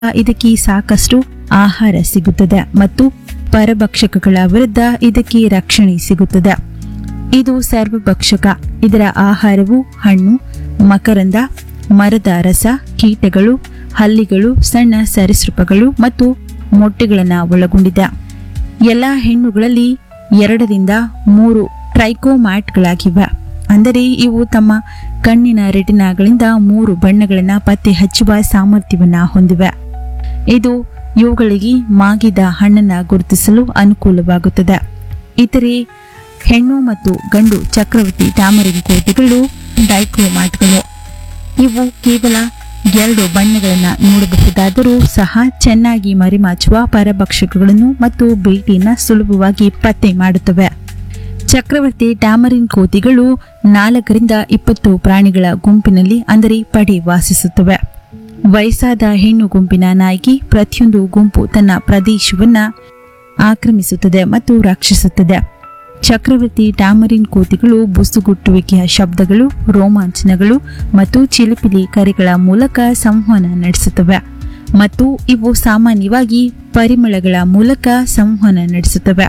ಇದಕ್ಕೆ ಸಾಕಷ್ಟು ಆಹಾರ ಸಿಗುತ್ತದೆ ಮತ್ತು ಪರಭಕ್ಷಕಗಳ ವಿರುದ್ಧ ಇದಕ್ಕೆ ರಕ್ಷಣೆ ಸಿಗುತ್ತದೆ ಇದು ಸರ್ವಭಕ್ಷಕ ಇದರ ಆಹಾರವು ಹಣ್ಣು ಮಕರಂದ ಮರದ ರಸ ಕೀಟಗಳು ಹಲ್ಲಿಗಳು ಸಣ್ಣ ಸರೀಸೃಪಗಳು ಮತ್ತು ಮೊಟ್ಟೆಗಳನ್ನು ಒಳಗೊಂಡಿದೆ ಎಲ್ಲ ಹೆಣ್ಣುಗಳಲ್ಲಿ ಎರಡರಿಂದ ಮೂರು ಟ್ರೈಕೋಮ್ಯಾಟ್ಗಳಾಗಿವೆ ಅಂದರೆ ಇವು ತಮ್ಮ ಕಣ್ಣಿನ ರೆಟಿನಾಗಳಿಂದ ಮೂರು ಬಣ್ಣಗಳನ್ನು ಪತ್ತೆ ಹಚ್ಚುವ ಸಾಮರ್ಥ್ಯವನ್ನು ಹೊಂದಿವೆ ಇದು ಇವುಗಳಿಗೆ ಮಾಗಿದ ಹಣ್ಣನ್ನು ಗುರುತಿಸಲು ಅನುಕೂಲವಾಗುತ್ತದೆ ಇತರೆ ಹೆಣ್ಣು ಮತ್ತು ಗಂಡು ಚಕ್ರವರ್ತಿ ಟ್ಯಾಮರಿನ್ ಕೋತಿಗಳು ಡೈಕ್ರೋಮ್ಯಾಟ್ಗಳು ಇವು ಕೇವಲ ಎರಡು ಬಣ್ಣಗಳನ್ನು ನೋಡಬಹುದಾದರೂ ಸಹ ಚೆನ್ನಾಗಿ ಮರಿಮಾಚುವ ಪರಭಕ್ಷಕಗಳನ್ನು ಮತ್ತು ಬೇಟೆಯನ್ನು ಸುಲಭವಾಗಿ ಪತ್ತೆ ಮಾಡುತ್ತವೆ ಚಕ್ರವರ್ತಿ ಟ್ಯಾಮರಿನ್ ಕೋತಿಗಳು ನಾಲ್ಕರಿಂದ ಇಪ್ಪತ್ತು ಪ್ರಾಣಿಗಳ ಗುಂಪಿನಲ್ಲಿ ಅಂದರೆ ಪಡೆ ವಾಸಿಸುತ್ತವೆ ವಯಸ್ಸಾದ ಹೆಣ್ಣು ಗುಂಪಿನ ನಾಯಕಿ ಪ್ರತಿಯೊಂದು ಗುಂಪು ತನ್ನ ಪ್ರದೇಶವನ್ನ ಆಕ್ರಮಿಸುತ್ತದೆ ಮತ್ತು ರಕ್ಷಿಸುತ್ತದೆ ಚಕ್ರವರ್ತಿ ಟ್ಯಾಮರಿನ್ ಕೋತಿಗಳು ಬುಸುಗುಟ್ಟುವಿಕೆಯ ಶಬ್ದಗಳು ರೋಮಾಂಚನಗಳು ಮತ್ತು ಚಿಲಿಪಿಲಿ ಕರೆಗಳ ಮೂಲಕ ಸಂವಹನ ನಡೆಸುತ್ತವೆ ಮತ್ತು ಇವು ಸಾಮಾನ್ಯವಾಗಿ ಪರಿಮಳಗಳ ಮೂಲಕ ಸಂವಹನ ನಡೆಸುತ್ತವೆ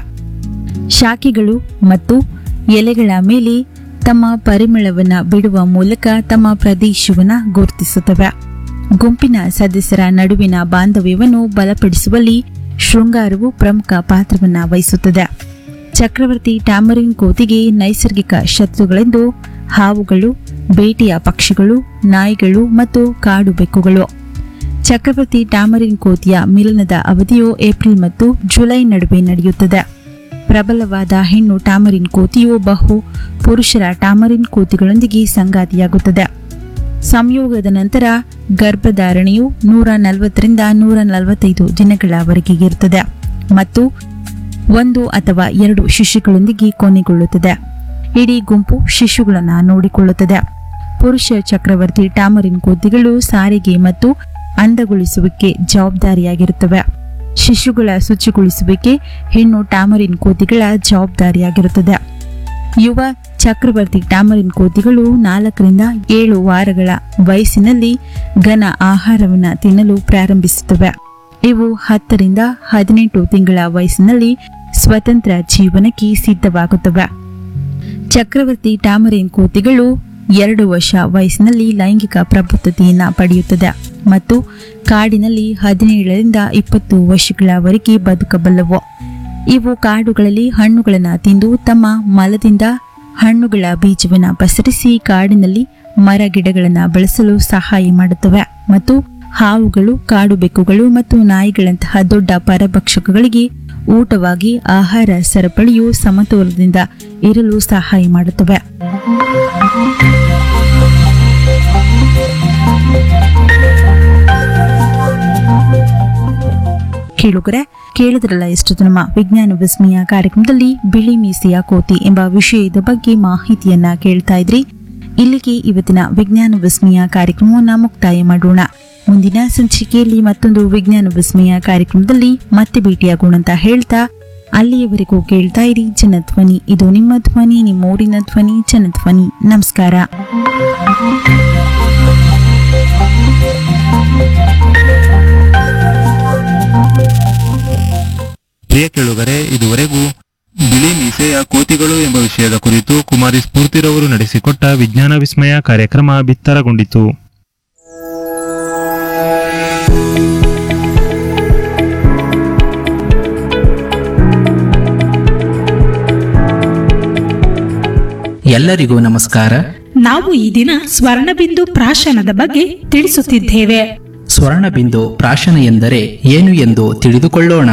ಶಾಖೆಗಳು ಮತ್ತು ಎಲೆಗಳ ಮೇಲೆ ತಮ್ಮ ಪರಿಮಳವನ್ನು ಬಿಡುವ ಮೂಲಕ ತಮ್ಮ ಪ್ರದೇಶವನ್ನು ಗುರುತಿಸುತ್ತವೆ ಗುಂಪಿನ ಸದಸ್ಯರ ನಡುವಿನ ಬಾಂಧವ್ಯವನ್ನು ಬಲಪಡಿಸುವಲ್ಲಿ ಶೃಂಗಾರವು ಪ್ರಮುಖ ಪಾತ್ರವನ್ನು ವಹಿಸುತ್ತದೆ ಚಕ್ರವರ್ತಿ ಟ್ಯಾಮರಿನ್ ಕೋತಿಗೆ ನೈಸರ್ಗಿಕ ಶತ್ರುಗಳೆಂದು ಹಾವುಗಳು ಬೇಟೆಯ ಪಕ್ಷಿಗಳು ನಾಯಿಗಳು ಮತ್ತು ಕಾಡು ಬೆಕ್ಕುಗಳು ಚಕ್ರವರ್ತಿ ಟ್ಯಾಮರಿನ್ ಕೋತಿಯ ಮಿಲನದ ಅವಧಿಯು ಏಪ್ರಿಲ್ ಮತ್ತು ಜುಲೈ ನಡುವೆ ನಡೆಯುತ್ತದೆ ಪ್ರಬಲವಾದ ಹೆಣ್ಣು ಟ್ಯಾಮರಿನ್ ಕೋತಿಯು ಬಹು ಪುರುಷರ ಟ್ಯಾಮರಿನ್ ಕೋತಿಗಳೊಂದಿಗೆ ಸಂಗಾತಿಯಾಗುತ್ತದೆ ಸಂಯೋಗದ ನಂತರ ಗರ್ಭಧಾರಣೆಯು ನೂರ ನಲವತ್ತರಿಂದ ನೂರ ನಲವತ್ತೈದು ದಿನಗಳವರೆಗೆ ಇರುತ್ತದೆ ಮತ್ತು ಒಂದು ಅಥವಾ ಎರಡು ಶಿಶುಗಳೊಂದಿಗೆ ಕೊನೆಗೊಳ್ಳುತ್ತದೆ ಇಡೀ ಗುಂಪು ಶಿಶುಗಳನ್ನು ನೋಡಿಕೊಳ್ಳುತ್ತದೆ ಪುರುಷ ಚಕ್ರವರ್ತಿ ಟ್ಯಾಮರಿನ್ ಕೋತಿಗಳು ಸಾರಿಗೆ ಮತ್ತು ಅಂದಗೊಳಿಸುವಿಕೆ ಜವಾಬ್ದಾರಿಯಾಗಿರುತ್ತವೆ ಶಿಶುಗಳ ಶುಚಿಗೊಳಿಸುವಿಕೆ ಹೆಣ್ಣು ಟ್ಯಾಮರಿನ್ ಕೋತಿಗಳ ಜವಾಬ್ದಾರಿಯಾಗಿರುತ್ತದೆ ಯುವ ಚಕ್ರವರ್ತಿ ಟ್ಯಾಮರಿನ್ ಕೋತಿಗಳು ನಾಲ್ಕರಿಂದ ಏಳು ವಾರಗಳ ವಯಸ್ಸಿನಲ್ಲಿ ಘನ ಆಹಾರವನ್ನು ತಿನ್ನಲು ಪ್ರಾರಂಭಿಸುತ್ತವೆ ಇವು ಹತ್ತರಿಂದ ಹದಿನೆಂಟು ತಿಂಗಳ ವಯಸ್ಸಿನಲ್ಲಿ ಸ್ವತಂತ್ರ ಜೀವನಕ್ಕೆ ಸಿದ್ಧವಾಗುತ್ತವೆ ಚಕ್ರವರ್ತಿ ಟ್ಯಾಮರಿನ್ ಕೋತಿಗಳು ಎರಡು ವರ್ಷ ವಯಸ್ಸಿನಲ್ಲಿ ಲೈಂಗಿಕ ಪ್ರಬುದ್ಧತೆಯನ್ನು ಪಡೆಯುತ್ತದೆ ಮತ್ತು ಕಾಡಿನಲ್ಲಿ ಹದಿನೇಳರಿಂದ ಇಪ್ಪತ್ತು ವರ್ಷಗಳವರೆಗೆ ಬದುಕಬಲ್ಲವು ಇವು ಕಾಡುಗಳಲ್ಲಿ ಹಣ್ಣುಗಳನ್ನು ತಿಂದು ತಮ್ಮ ಮಲದಿಂದ ಹಣ್ಣುಗಳ ಬೀಜವನ್ನು ಪಸರಿಸಿ ಕಾಡಿನಲ್ಲಿ ಮರ ಗಿಡಗಳನ್ನು ಬೆಳೆಸಲು ಸಹಾಯ ಮಾಡುತ್ತವೆ ಮತ್ತು ಹಾವುಗಳು ಕಾಡು ಬೆಕ್ಕುಗಳು ಮತ್ತು ನಾಯಿಗಳಂತಹ ದೊಡ್ಡ ಪರಭಕ್ಷಕಗಳಿಗೆ ಊಟವಾಗಿ ಆಹಾರ ಸರಪಳಿಯು ಸಮತೋಲನದಿಂದ ಇರಲು ಸಹಾಯ ಮಾಡುತ್ತವೆ ಕೇಳುಗರೆ ಕೇಳಿದ್ರಲ್ಲ ಎಷ್ಟು ನಮ್ಮ ವಿಜ್ಞಾನ ವಿಸ್ಮಯ ಕಾರ್ಯಕ್ರಮದಲ್ಲಿ ಬಿಳಿ ಮೀಸೆಯ ಕೋತಿ ಎಂಬ ವಿಷಯದ ಬಗ್ಗೆ ಮಾಹಿತಿಯನ್ನ ಕೇಳ್ತಾ ಇದ್ರಿ ಇಲ್ಲಿಗೆ ಇವತ್ತಿನ ವಿಜ್ಞಾನ ವಿಸ್ಮಯ ಕಾರ್ಯಕ್ರಮವನ್ನ ಮುಕ್ತಾಯ ಮಾಡೋಣ ಮುಂದಿನ ಸಂಚಿಕೆಯಲ್ಲಿ ಮತ್ತೊಂದು ವಿಜ್ಞಾನ ವಿಸ್ಮಯ ಕಾರ್ಯಕ್ರಮದಲ್ಲಿ ಮತ್ತೆ ಭೇಟಿಯಾಗೋಣ ಅಂತ ಹೇಳ್ತಾ ಅಲ್ಲಿಯವರೆಗೂ ಕೇಳ್ತಾ ಇರಿ ಜನಧ್ವನಿ ಇದು ನಿಮ್ಮ ಧ್ವನಿ ನಿಮ್ಮ ಊರಿನ ಧ್ವನಿ ಜನಧ್ವನಿ ನಮಸ್ಕಾರ ಪ್ರಿಯ ಕೇಳುಗರೆ ಇದುವರೆಗೂ ಬಿಳಿ ಮೀಸೆಯ ಕೋತಿಗಳು ಎಂಬ ವಿಷಯದ ಕುರಿತು ಕುಮಾರಿ ಸ್ಫೂರ್ತಿರವರು ನಡೆಸಿಕೊಟ್ಟ ವಿಜ್ಞಾನ ವಿಸ್ಮಯ ಕಾರ್ಯಕ್ರಮ ಬಿತ್ತರಗೊಂಡಿತು ಎಲ್ಲರಿಗೂ ನಮಸ್ಕಾರ ನಾವು ಈ ದಿನ ಸ್ವರ್ಣಬಿಂದು ಪ್ರಾಶನದ ಬಗ್ಗೆ ತಿಳಿಸುತ್ತಿದ್ದೇವೆ ಸ್ವರ್ಣಬಿಂದು ಪ್ರಾಶನ ಎಂದರೆ ಏನು ಎಂದು ತಿಳಿದುಕೊಳ್ಳೋಣ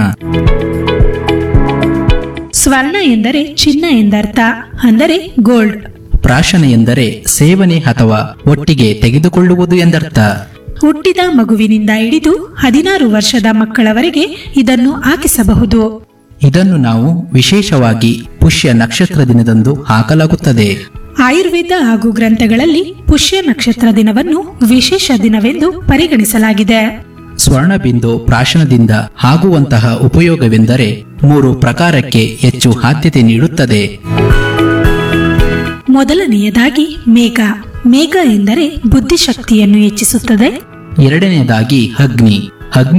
ಸ್ವರ್ಣ ಎಂದರೆ ಚಿನ್ನ ಎಂದರ್ಥ ಅಂದರೆ ಗೋಲ್ಡ್ ಪ್ರಾಶನ ಎಂದರೆ ಸೇವನೆ ಅಥವಾ ಒಟ್ಟಿಗೆ ತೆಗೆದುಕೊಳ್ಳುವುದು ಎಂದರ್ಥ ಹುಟ್ಟಿದ ಮಗುವಿನಿಂದ ಹಿಡಿದು ಹದಿನಾರು ವರ್ಷದ ಮಕ್ಕಳವರೆಗೆ ಇದನ್ನು ಹಾಕಿಸಬಹುದು ಇದನ್ನು ನಾವು ವಿಶೇಷವಾಗಿ ಪುಷ್ಯ ನಕ್ಷತ್ರ ದಿನದಂದು ಹಾಕಲಾಗುತ್ತದೆ ಆಯುರ್ವೇದ ಹಾಗೂ ಗ್ರಂಥಗಳಲ್ಲಿ ಪುಷ್ಯ ನಕ್ಷತ್ರ ದಿನವನ್ನು ವಿಶೇಷ ದಿನವೆಂದು ಪರಿಗಣಿಸಲಾಗಿದೆ ಸ್ವರ್ಣಬಿಂದು ಪ್ರಾಶನದಿಂದ ಆಗುವಂತಹ ಉಪಯೋಗವೆಂದರೆ ಮೂರು ಪ್ರಕಾರಕ್ಕೆ ಹೆಚ್ಚು ಆದ್ಯತೆ ನೀಡುತ್ತದೆ ಮೊದಲನೆಯದಾಗಿ ಮೇಘ ಮೇಘ ಎಂದರೆ ಬುದ್ಧಿಶಕ್ತಿಯನ್ನು ಹೆಚ್ಚಿಸುತ್ತದೆ ಎರಡನೆಯದಾಗಿ ಅಗ್ನಿ ಅಗ್ನಿ